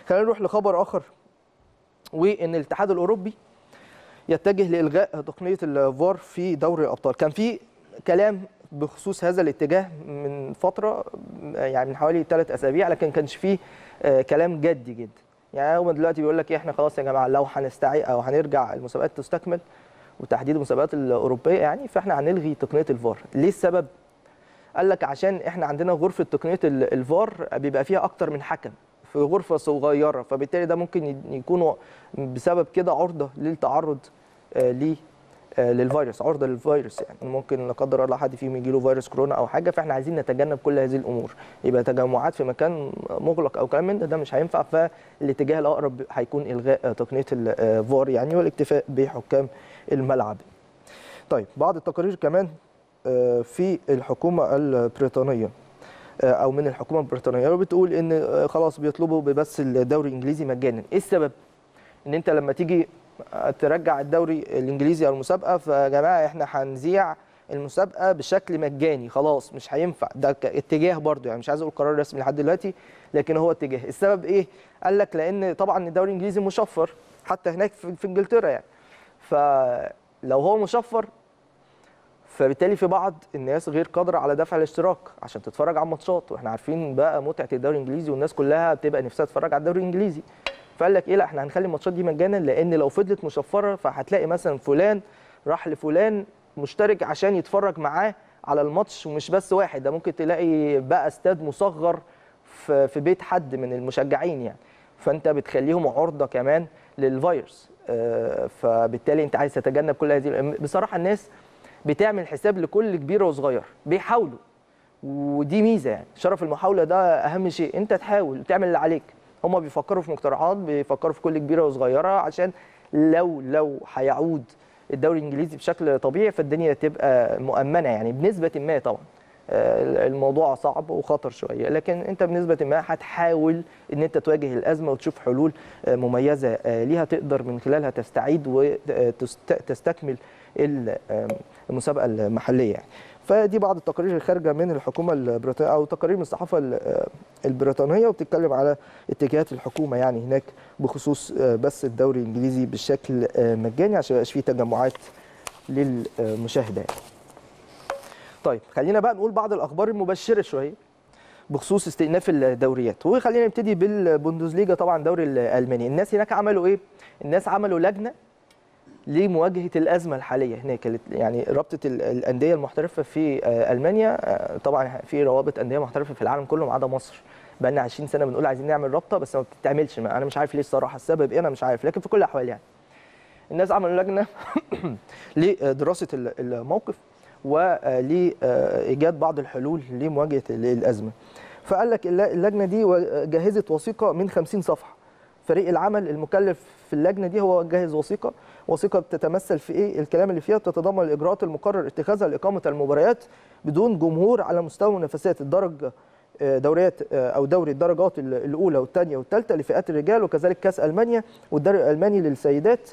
خلينا نروح لخبر اخر وان الاتحاد الاوروبي يتجه لالغاء تقنيه الفار في دوري الابطال كان في كلام بخصوص هذا الاتجاه من فتره يعني من حوالي ثلاث اسابيع لكن كانش فيه آه، كلام جدي جدا يعني هو دلوقتي بيقول لك إيه، احنا خلاص يا جماعه لو هنستعي او هنرجع المسابقات تستكمل وتحديد المسابقات الاوروبيه يعني فاحنا هنلغي تقنيه الفار ليه السبب قال لك عشان احنا عندنا غرفه تقنيه ال- الفار بيبقى فيها اكتر من حكم في غرفه صغيره فبالتالي ده ممكن ي- يكونوا بسبب كده عرضه للتعرض آه، ليه آه، للفيروس عرضه للفيروس يعني ممكن لا قدر الله حد فيهم يجي له فيروس كورونا او حاجه فاحنا عايزين نتجنب كل هذه الامور يبقى تجمعات في مكان مغلق او كلام من ده ده مش هينفع فالاتجاه الاقرب هيكون الغاء آه، تقنيه الفار يعني والاكتفاء بحكام الملعب طيب بعض التقارير كمان آه، في الحكومه البريطانيه آه، او من الحكومه البريطانيه بتقول ان آه، خلاص بيطلبوا بس الدوري الانجليزي مجانا ايه السبب ان انت لما تيجي ترجع الدوري الانجليزي او المسابقه فيا جماعه احنا هنذيع المسابقه بشكل مجاني خلاص مش هينفع ده ك- اتجاه برضو يعني مش عايز اقول قرار رسمي لحد دلوقتي لكن هو اتجاه السبب ايه قال لك لان طبعا الدوري الانجليزي مشفر حتى هناك في في انجلترا يعني فلو هو مشفر فبالتالي في بعض الناس غير قادره على دفع الاشتراك عشان تتفرج على الماتشات واحنا عارفين بقى متعه الدوري الانجليزي والناس كلها بتبقى نفسها تتفرج على الدوري الانجليزي فقال لك ايه لا احنا هنخلي الماتشات دي مجانا لان لو فضلت مشفره فهتلاقي مثلا فلان راح لفلان مشترك عشان يتفرج معاه على الماتش ومش بس واحد ده ممكن تلاقي بقى استاد مصغر في في بيت حد من المشجعين يعني فانت بتخليهم عرضه كمان للفيروس آه، فبالتالي انت عايز تتجنب كل هذه بصراحه الناس بتعمل حساب لكل كبير وصغير بيحاولوا ودي ميزه يعني شرف المحاوله ده اهم شيء انت تحاول تعمل اللي عليك هم بيفكروا في مقترحات بيفكروا في كل كبيره وصغيره عشان لو لو هيعود الدوري الانجليزي بشكل طبيعي فالدنيا تبقى مؤمنه يعني بنسبه ما طبعا آه، الموضوع صعب وخطر شويه لكن انت بنسبه ما هتحاول ان انت تواجه الازمه وتشوف حلول آه، مميزه آه، ليها تقدر من خلالها تستعيد وتستكمل المسابقه المحليه يعني. فدي بعض التقارير الخارجه من الحكومه البريطانيه او تقارير من الصحافه ال- البريطانيه وبتتكلم على اتجاهات الحكومه يعني هناك بخصوص آه، بس الدوري الانجليزي بشكل آه، مجاني عشان ما يبقاش فيه تجمعات للمشاهده يعني. طيب خلينا بقى نقول بعض الاخبار المبشره شويه بخصوص استئناف الدوريات وخلينا نبتدي بالبوندوزليجا طبعا الدوري الالماني الناس هناك عملوا ايه الناس عملوا لجنه لمواجهه الازمه الحاليه هناك اللي- يعني رابطه ال- الانديه المحترفه في آه، المانيا آه، طبعا في روابط انديه محترفه في العالم كله ما عدا مصر بقى لنا 20 سنه بنقول عايزين نعمل رابطه بس ما بتتعملش ما انا مش عارف ليه الصراحه السبب ايه انا مش عارف لكن في كل الاحوال يعني الناس عملوا لجنه لدراسه ال- الموقف ولايجاد بعض الحلول لمواجهه ال- الازمه فقال لك الل- اللجنه دي و- جهزت وثيقه من 50 صفحه فريق العمل المكلف في اللجنه دي هو جهز وثيقه وثيقه بتتمثل في ايه الكلام اللي فيها بتتضمن الاجراءات المقرر اتخاذها لاقامه المباريات بدون جمهور على مستوى منافسات الدرجه آه، دوريات آه، او دوري الدرجات ال- الاولى والثانيه والثالثه لفئات الرجال وكذلك كاس المانيا والدوري الالماني للسيدات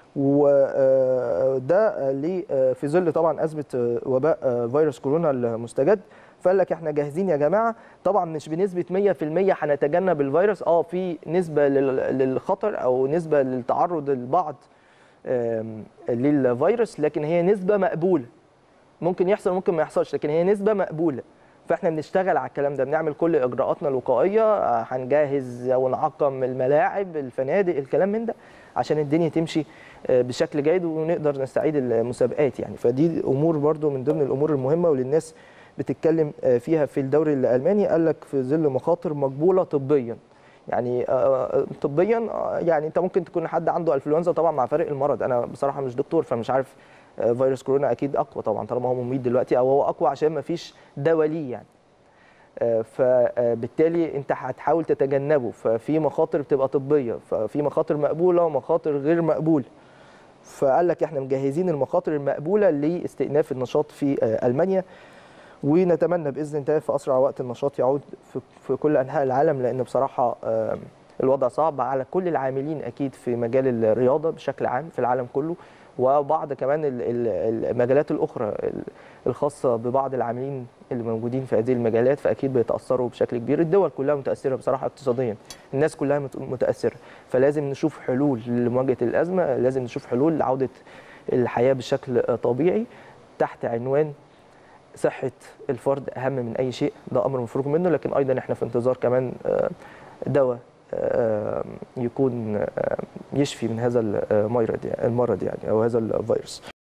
وده ليه آه، في ظل طبعا ازمه آه، وباء آه، فيروس كورونا المستجد فقال لك احنا جاهزين يا جماعه طبعا مش بنسبه 100% هنتجنب الفيروس اه في نسبه لل- للخطر او نسبه للتعرض البعض آم، للفيروس لكن هي نسبه مقبوله ممكن يحصل ممكن ما يحصلش لكن هي نسبه مقبوله فاحنا بنشتغل على الكلام ده بنعمل كل اجراءاتنا الوقائيه آه، هنجهز ونعقم الملاعب الفنادق الكلام من ده عشان الدنيا تمشي آه، بشكل جيد ونقدر نستعيد المسابقات يعني فدي امور برضو من ضمن الامور المهمه واللي الناس بتتكلم آه، فيها في الدوري الالماني قال لك في ظل مخاطر مقبوله طبيا يعني آه، طبيا آه، يعني انت ممكن تكون حد عنده انفلونزا طبعا مع فرق المرض انا بصراحه مش دكتور فمش عارف آه، فيروس كورونا اكيد اقوى طبعا طالما هو مميت دلوقتي او هو اقوى عشان ما فيش دواء ليه يعني آه، فبالتالي انت هتحاول تتجنبه ففي مخاطر بتبقى طبيه ففي مخاطر مقبوله ومخاطر غير مقبوله فقال لك احنا مجهزين المخاطر المقبوله لاستئناف النشاط في آه، المانيا ونتمنى باذن الله في اسرع وقت النشاط يعود في, في كل انحاء العالم لان بصراحه آه، الوضع صعب على كل العاملين اكيد في مجال الرياضه بشكل عام في العالم كله وبعض كمان ال- ال- المجالات الاخرى ال- الخاصه ببعض العاملين اللي موجودين في هذه المجالات فاكيد بيتاثروا بشكل كبير الدول كلها متاثره بصراحه اقتصاديا الناس كلها مت- متاثره فلازم نشوف حلول لمواجهه الازمه لازم نشوف حلول لعوده الحياه بشكل طبيعي تحت عنوان صحه الفرد اهم من اي شيء ده امر مفروغ منه لكن ايضا احنا في انتظار كمان آه، دواء آه، يكون آه، يشفي من هذا المرض يعني المرض يعني او هذا الفيروس